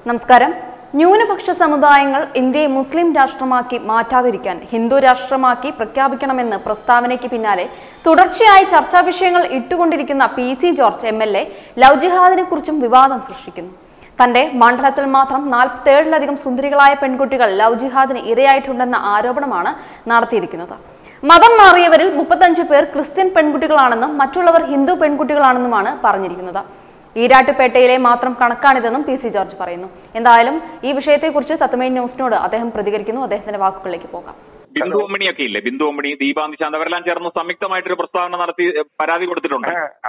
നമസ്കാരം ന്യൂനപക്ഷ സമുദായങ്ങൾ ഇന്ത്യയെ മുസ്ലിം രാഷ്ട്രമാക്കി മാറ്റാതിരിക്കാൻ ഹിന്ദു രാഷ്ട്രമാക്കി പ്രഖ്യാപിക്കണമെന്ന് പ്രസ്താവനയ്ക്ക് പിന്നാലെ തുടർച്ചയായി ചർച്ചാ വിഷയങ്ങൾ ഇട്ടുകൊണ്ടിരിക്കുന്ന P C George M L A love ജിഹാദിനെ കുറിച്ചും വിവാദം സൃഷ്ടിക്കുന്നു തന്റെ മണ്ഡലത്തിൽ മാത്രം നാൽപ്പത്തേഴിലധികം സുന്ദരികളായ പെൺകുട്ടികൾ ലവ് ജിഹാദിന് ഇരയായിട്ടുണ്ടെന്ന ആരോപണമാണ് നടത്തിയിരിക്കുന്നത് മതം മാറിയവരിൽ മുപ്പത്തഞ്ച് പേർ ക്രിസ്ത്യൻ പെൺകുട്ടികളാണെന്നും മറ്റുള്ളവർ ഹിന്ദു പെൺകുട്ടികളാണെന്നുമാണ് പറഞ്ഞിരിക്കുന്നത് ഈരാട്ടുപേട്ടയിലെ മാത്രം കണക്കാണിതെന്നും പി സി ജോർജ് പറയുന്നു എന്തായാലും ഈ വിഷയത്തെക്കുറിച്ച് തത്വമേ ന്യൂസിനോട് അദ്ദേഹം പ്രതികരിക്കുന്നു അദ്ദേഹത്തിന്റെ വാക്കുകളിലേക്ക് പോകാം ബിന്ദു അമ്മണിയൊക്കെ ഇല്ലേ ബിന്ദു അമ്മണി ദീപാ നിശാന്ത് അവരെല്ലാം ചേർന്ന് സംയുക്തമായിട്ടൊരു പ്രസ്താവന നടത്തി എ, പരാതി കൊടുത്തിട്ടുണ്ട്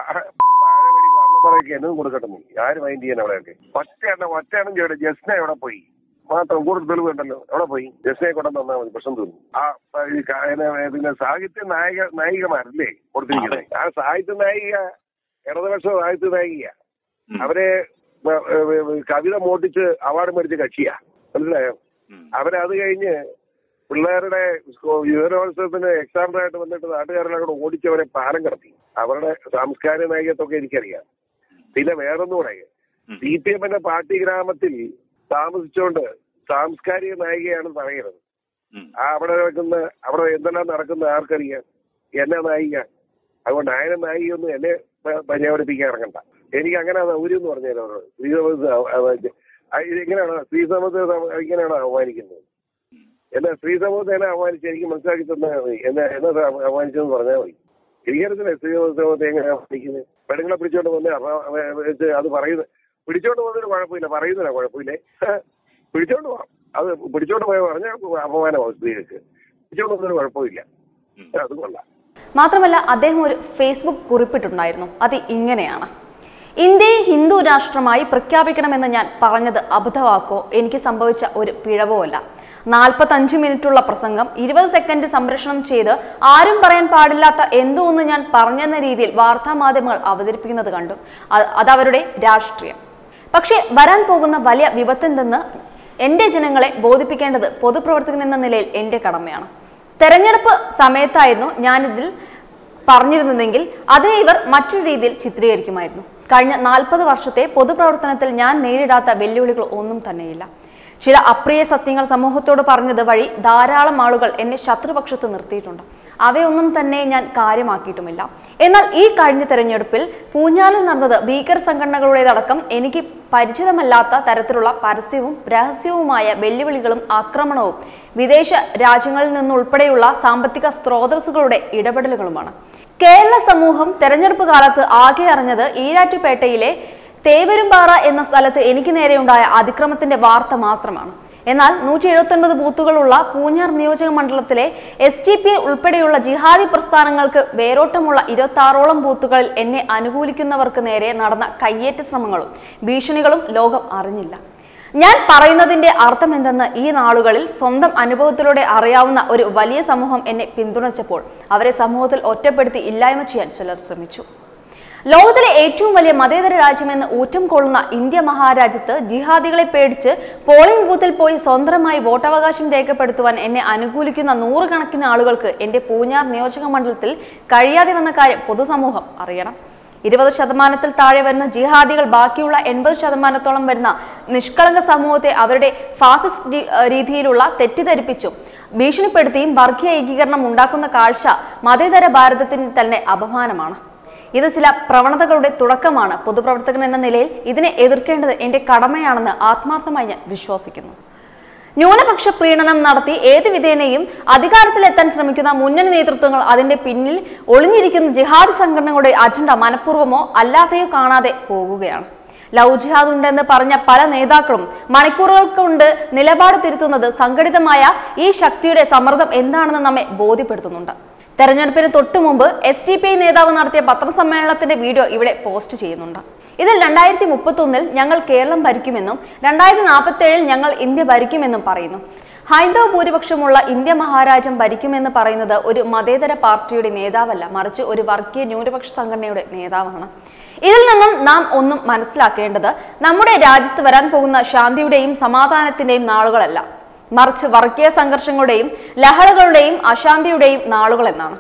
പറയൊക്കെ എന്നതും കൊടുക്കട്ടെ നീ ആര് മൈൻഡ് ചെയ്യാൻ അവിടെയൊക്കെ ഒറ്റയെണ്ണം ഒറ്റയെണ്ണം ചെയ്യട്ടെ ജസ്ന എവിടെ പോയി മാത്രം കൂടുതൽ തെളിവ് ഉണ്ടല്ലോ എവിടെ പോയി ജസ്നയെ കൊണ്ടുവന്ന് തന്നാൽ മതി പ്രശ്നം തീർന്നു ആ ഈ ക- പിന്നെ പിന്നെ സാഹിത്യ നായിക നായികമാരല്ലേ കൊടുത്തിരിക്കുന്നത് ആ സാഹിത്യ നായിക ഇടതുപക്ഷ സാഹിത്യ നായിക ഉം. അവരെ വ- വ- വ- കവിത മോട്ടിച്ച് അവാർഡ് മേടിച്ച കക്ഷിയാ മനസ്സിലായോ ഉം. അവരത് കഴിഞ്ഞ് പിള്ളേരുടെ സ്കൂ- യുവജനോത്സവത്തിന് എക്സാമ്പിളായിട്ട് വന്നിട്ട് നാട്ടുകാരെല്ലാം കൂടെ ഓടിച്ചവരെ പാലം കടത്തി അവരുടെ സാംസ്കാരിക നായകത്വമൊക്കെ എനിക്കറിയാം പിന്നെ വേറൊന്നുകൂടെ ഉം. സി പി എമ്മിന്റെ പാർട്ടി ഗ്രാമത്തിൽ താമസിച്ചുകൊണ്ട് സാംസ്കാരിക നായികയാണെന്ന് പറയരുത് ഉം. ആ അവിടെ നടക്കുന്ന അവിടെ എന്തെല്ലാം നടക്കുന്ന ആർക്കറിയാം എന്നെ നായിക അതുകൊണ്ട് ആയിരം നായികയൊന്നും എന്നെ പ- പരിചയപ്പെടുപ്പിക്കാൻ ഇറങ്ങണ്ട എനിക്ക് അങ്ങനെ സൗകര്യം എന്ന് പറഞ്ഞു തരാം സ്ത്രീ സമൂഹത്തെ അവ- അവ- ആ, ഇത് എങ്ങനെയാണ് സ്ത്രീ സമൂഹത്തെ സമ- ഇങ്ങനെയാണോ അവമാനിക്കുന്നത് എന്നാ സ്ത്രീ സമൂഹത്തെ എന്നെ അവമാനിച്ച് എനിക്ക് മനസ്സിലാക്കി തന്നാൽ മതി എന്നെ എന്നെ അവമാനിച്ചെന്ന് പറഞ്ഞാൽ മതി എനിക്കറിയത്തില്ല സ്ത്രീ സമൂഹത്തെ എങ്ങനെ അവമാനിക്കുന്നത് പെണ്ണുങ്ങളെ പിടിച്ചോണ്ട് വന്ന് അപ്പ- അവ- വെച്ച് അത് പറയുന്നത് പിടിച്ചോണ്ട് പോകുന്നതിന് കുഴപ്പമില്ല പറയുന്നില്ല കുഴപ്പമില്ലേ പിടിച്ചോണ്ട് പോവാം അത് പിടിച്ചോണ്ട് പോയ പറഞ്ഞാൽ അപമാനമാവും സ്ത്രീകൾക്ക് പിടിച്ചോണ്ട് പോകുന്നതിന് കുഴപ്പമില്ല അത് കൊള്ളാം മാത്രമല്ല അദ്ദേഹം ഒരു ഫേസ്ബുക്ക് കുറിപ്പിട്ടുണ്ടായിരുന്നു അത് ഇങ്ങനെയാണ് ഇന്ത്യയെ ഹിന്ദു രാഷ്ട്രമായി പ്രഖ്യാപിക്കണമെന്ന് ഞാൻ പറഞ്ഞത് അബദ്ധവാക്കോ എനിക്ക് സംഭവിച്ച ഒരു പിഴവോ അല്ല നാൽപ്പത്തഞ്ച് മിനിറ്റുള്ള പ്രസംഗം ഇരുപത് സെക്കൻഡ് സംപ്രേഷണം ചെയ്ത് ആരും പറയാൻ പാടില്ലാത്ത എന്തോ ഒന്ന് ഞാൻ പറഞ്ഞെന്ന രീതിയിൽ വാർത്താ മാധ്യമങ്ങൾ അവതരിപ്പിക്കുന്നത് കണ്ടു അത് അതവരുടെ രാഷ്ട്രീയം പക്ഷേ വരാൻ പോകുന്ന വലിയ വിപത്തെന്തെന്ന് എന്റെ ജനങ്ങളെ ബോധിപ്പിക്കേണ്ടത് പൊതുപ്രവർത്തകൻ എന്ന നിലയിൽ എന്റെ കടമയാണ് തെരഞ്ഞെടുപ്പ് സമയത്തായിരുന്നു ഞാനിതിൽ പറഞ്ഞിരുന്നതെങ്കിൽ അതിനെ ഇവർ മറ്റൊരു രീതിയിൽ ചിത്രീകരിക്കുമായിരുന്നു കഴിഞ്ഞ നാൽപ്പത് വർഷത്തെ പൊതുപ്രവർത്തനത്തിൽ ഞാൻ നേരിടാത്ത വെല്ലുവിളികൾ ഒന്നും തന്നെയില്ല ചില അപ്രിയ സത്യങ്ങൾ സമൂഹത്തോട് പറഞ്ഞത് വഴി ധാരാളം ആളുകൾ എന്നെ ശത്രുപക്ഷത്ത് നിർത്തിയിട്ടുണ്ട് അവയൊന്നും തന്നെ ഞാൻ കാര്യമാക്കിയിട്ടുമില്ല എന്നാൽ ഈ കഴിഞ്ഞ തെരഞ്ഞെടുപ്പിൽ പൂഞ്ഞാലിൽ നടന്നത് ഭീകര സംഘടനകളുടേതടക്കം എനിക്ക് പരിചിതമല്ലാത്ത തരത്തിലുള്ള പരസ്യവും രഹസ്യവുമായ വെല്ലുവിളികളും ആക്രമണവും വിദേശ രാജ്യങ്ങളിൽ നിന്നുൾപ്പെടെയുള്ള സാമ്പത്തിക സ്രോതസ്സുകളുടെ ഇടപെടലുകളുമാണ് കേരള സമൂഹം തെരഞ്ഞെടുപ്പ് കാലത്ത് ആകെ അറിഞ്ഞത് ഈരാറ്റുപേട്ടയിലെ തേവരുംപാറ എന്ന സ്ഥലത്ത് എനിക്ക് നേരെയുണ്ടായ അതിക്രമത്തിന്റെ വാർത്ത മാത്രമാണ് എന്നാൽ നൂറ്റി എഴുപത്തൊൻപത് ബൂത്തുകളുള്ള പൂഞ്ഞാർ നിയോജക മണ്ഡലത്തിലെ എസ് ടി പി ഉൾപ്പെടെയുള്ള ജിഹാദി പ്രസ്ഥാനങ്ങൾക്ക് വേരോട്ടമുള്ള ഇരുപത്തി ആറോളം ബൂത്തുകളിൽ എന്നെ അനുകൂലിക്കുന്നവർക്ക് നേരെ നടന്ന കയ്യേറ്റ ശ്രമങ്ങളും ഭീഷണികളും ലോകം അറിഞ്ഞില്ല ഞാൻ പറയുന്നതിന്റെ അർത്ഥം എന്തെന്ന് ഈ നാളുകളിൽ സ്വന്തം അനുഭവത്തിലൂടെ അറിയാവുന്ന ഒരു വലിയ സമൂഹം എന്നെ പിന്തുണച്ചപ്പോൾ അവരെ സമൂഹത്തിൽ ഒറ്റപ്പെടുത്തി ഇല്ലായ്മ ചെയ്യാൻ ചിലർ ശ്രമിച്ചു ലോകത്തിലെ ഏറ്റവും വലിയ മതേതര രാജ്യമെന്ന് ഊറ്റം കൊള്ളുന്ന ഇന്ത്യ മഹാരാജ്യത്ത് ജിഹാദികളെ പേടിച്ച് പോളിംഗ് ബൂത്തിൽ പോയി സ്വന്തമായി വോട്ടവകാശം രേഖപ്പെടുത്തുവാൻ എന്നെ അനുകൂലിക്കുന്ന നൂറുകണക്കിന് ആളുകൾക്ക് എന്റെ പൂഞ്ഞാർ നിയോജക മണ്ഡലത്തിൽ കഴിയാതെ വന്ന കാര്യം പൊതുസമൂഹം അറിയണം ഇരുപത് ശതമാനത്തിൽ താഴെ വരുന്ന ജിഹാദികൾ ബാക്കിയുള്ള എൺപത് ശതമാനത്തോളം വരുന്ന നിഷ്കളങ്ക സമൂഹത്തെ അവരുടെ ഫാസിസ്റ്റ് രീ- രീതിയിലുള്ള തെറ്റിദ്ധരിപ്പിച്ചും ഭീഷണിപ്പെടുത്തിയും വർഗീയ ഏകീകരണം ഉണ്ടാക്കുന്ന കാഴ്ച മതേതര ഭാരതത്തിന് തന്നെ അപമാനമാണ് ഇത് ചില പ്രവണതകളുടെ തുടക്കമാണ് പൊതുപ്രവർത്തകൻ എന്ന നിലയിൽ ഇതിനെ എതിർക്കേണ്ടത് എന്റെ കടമയാണെന്ന് ആത്മാർത്ഥമായി ഞാൻ വിശ്വസിക്കുന്നു ന്യൂനപക്ഷ പ്രീണനം നടത്തി ഏത് വിധേനയും അധികാരത്തിലെത്താൻ ശ്രമിക്കുന്ന മുന്നണി നേതൃത്വങ്ങൾ അതിന്റെ പിന്നിൽ ഒളിഞ്ഞിരിക്കുന്ന ജിഹാദ് സംഘടനകളുടെ അജണ്ട മനഃപൂർവ്വമോ അല്ലാതെയോ കാണാതെ പോകുകയാണ് ലവ് ജിഹാദ് ഉണ്ടെന്ന് പറഞ്ഞ പല നേതാക്കളും മണിക്കൂറുകൾ കൊണ്ട് നിലപാട് തിരുത്തുന്നത് സംഘടിതമായ ഈ ശക്തിയുടെ സമ്മർദ്ദം എന്താണെന്ന് നമ്മെ ബോധ്യപ്പെടുത്തുന്നുണ്ട് തെരഞ്ഞെടുപ്പിന് തൊട്ടു മുമ്പ് എസ് ടി പി ഐ നേതാവ് നടത്തിയ പത്രസമ്മേളനത്തിന്റെ വീഡിയോ ഇവിടെ പോസ്റ്റ് ചെയ്യുന്നുണ്ട് ഇതിൽ രണ്ടായിരത്തി മുപ്പത്തി ഒന്നിൽ ഞങ്ങൾ കേരളം ഭരിക്കുമെന്നും രണ്ടായിരത്തി നാൽപ്പത്തി ഏഴിൽ ഞങ്ങൾ ഇന്ത്യ ഭരിക്കുമെന്നും പറയുന്നു ഹൈന്ദവ ഭൂരിപക്ഷമുള്ള ഇന്ത്യ മഹാരാജ്യം ഭരിക്കുമെന്ന് പറയുന്നത് ഒരു മതേതര പാർട്ടിയുടെ നേതാവല്ല മറിച്ച് ഒരു വർഗീയ ന്യൂനപക്ഷ സംഘടനയുടെ നേതാവാണ് ഇതിൽ നിന്നും നാം ഒന്നും മനസ്സിലാക്കേണ്ടത് നമ്മുടെ രാജ്യത്ത് വരാൻ പോകുന്ന ശാന്തിയുടെയും സമാധാനത്തിന്റെയും നാളുകളല്ല മറിച്ച് വർഗീയ സംഘർഷങ്ങളുടെയും ലഹളകളുടെയും അശാന്തിയുടെയും നാളുകൾ എന്നാണ്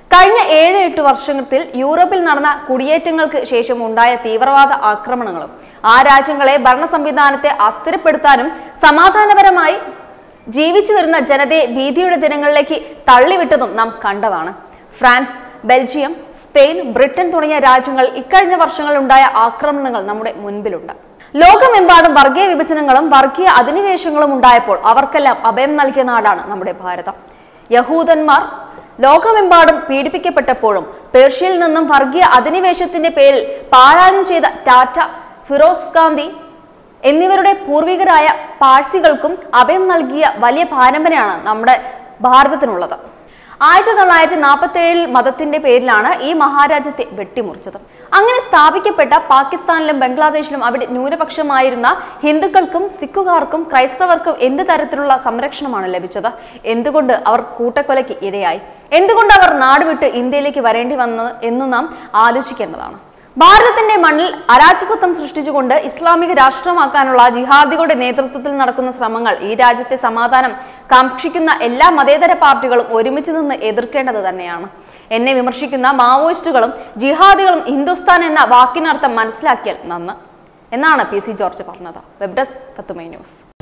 കഴിഞ്ഞ ഏഴ് എട്ട് വർഷത്തിൽ യൂറോപ്പിൽ നടന്ന കുടിയേറ്റങ്ങൾക്ക് ശേഷം ഉണ്ടായ തീവ്രവാദ ആക്രമണങ്ങളും ആ രാജ്യങ്ങളെ ഭരണ സംവിധാനത്തെ അസ്ഥിരപ്പെടുത്താനും സമാധാനപരമായി ജീവിച്ചു വരുന്ന ജനതയെ ഭീതിയുടെ ദിനങ്ങളിലേക്ക് തള്ളിവിട്ടതും നാം കണ്ടതാണ് ഫ്രാൻസ് ബെൽജിയം സ്പെയിൻ ബ്രിട്ടൻ തുടങ്ങിയ രാജ്യങ്ങൾ ഇക്കഴിഞ്ഞ വർഷങ്ങളിൽ ഉണ്ടായ ആക്രമണങ്ങൾ നമ്മുടെ മുൻപിലുണ്ട് ലോകമെമ്പാടും വർഗീയ വിഭജനങ്ങളും വർഗീയ അധിനിവേശങ്ങളും ഉണ്ടായപ്പോൾ അവർക്കെല്ലാം അഭയം നൽകിയ നാടാണ് നമ്മുടെ ഭാരതം യഹൂദന്മാർ ലോകമെമ്പാടും പീഡിപ്പിക്കപ്പെട്ടപ്പോഴും പേർഷ്യയിൽ നിന്നും വർഗീയ അധിനിവേശത്തിന്റെ പേരിൽ പാലായനം ചെയ്ത ടാറ്റ ഫിറോസ് ഗാന്ധി എന്നിവരുടെ പൂർവികരായ പാഴ്സികൾക്കും അഭയം നൽകിയ വലിയ പാരമ്പര്യമാണ് നമ്മുടെ ഭാരതത്തിനുള്ളത് ആയിരത്തി തൊള്ളായിരത്തി നാൽപ്പത്തി ഏഴിൽ മതത്തിന്റെ പേരിലാണ് ഈ മഹാരാജ്യത്തെ വെട്ടിമുറിച്ചത് അങ്ങനെ സ്ഥാപിക്കപ്പെട്ട പാകിസ്ഥാനിലും ബംഗ്ലാദേശിലും അവിടെ ന്യൂനപക്ഷമായിരുന്ന ഹിന്ദുക്കൾക്കും സിഖുകാർക്കും ക്രൈസ്തവർക്കും എന്ത് തരത്തിലുള്ള സംരക്ഷണമാണ് ലഭിച്ചത് എന്തുകൊണ്ട് അവർ കൂട്ടക്കൊലയ്ക്ക് ഇരയായി എന്തുകൊണ്ട് അവർ നാടുവിട്ട് ഇന്ത്യയിലേക്ക് വരേണ്ടി വന്നത് എന്ന് നാം ആലോചിക്കേണ്ടതാണ് ഭാരതത്തിന്റെ മണ്ണിൽ അരാജകത്വം സൃഷ്ടിച്ചുകൊണ്ട് ഇസ്ലാമിക രാഷ്ട്രമാക്കാനുള്ള ജിഹാദികളുടെ നേതൃത്വത്തിൽ നടക്കുന്ന ശ്രമങ്ങൾ ഈ രാജ്യത്തെ സമാധാനം കാക്ഷിക്കുന്ന എല്ലാ മതേതര പാർട്ടികളും ഒരുമിച്ച് നിന്ന് എതിർക്കേണ്ടത് തന്നെയാണ് എന്നെ വിമർശിക്കുന്ന മാവോയിസ്റ്റുകളും ജിഹാദികളും ഹിന്ദുസ്ഥാൻ എന്ന വാക്കിനർത്ഥം മനസ്സിലാക്കിയാൽ നന്ന് എന്നാണ് പി സി ജോർജ് പറഞ്ഞത് വെബ് ഡെസ്ക് തത്തുമൈ ന്യൂസ്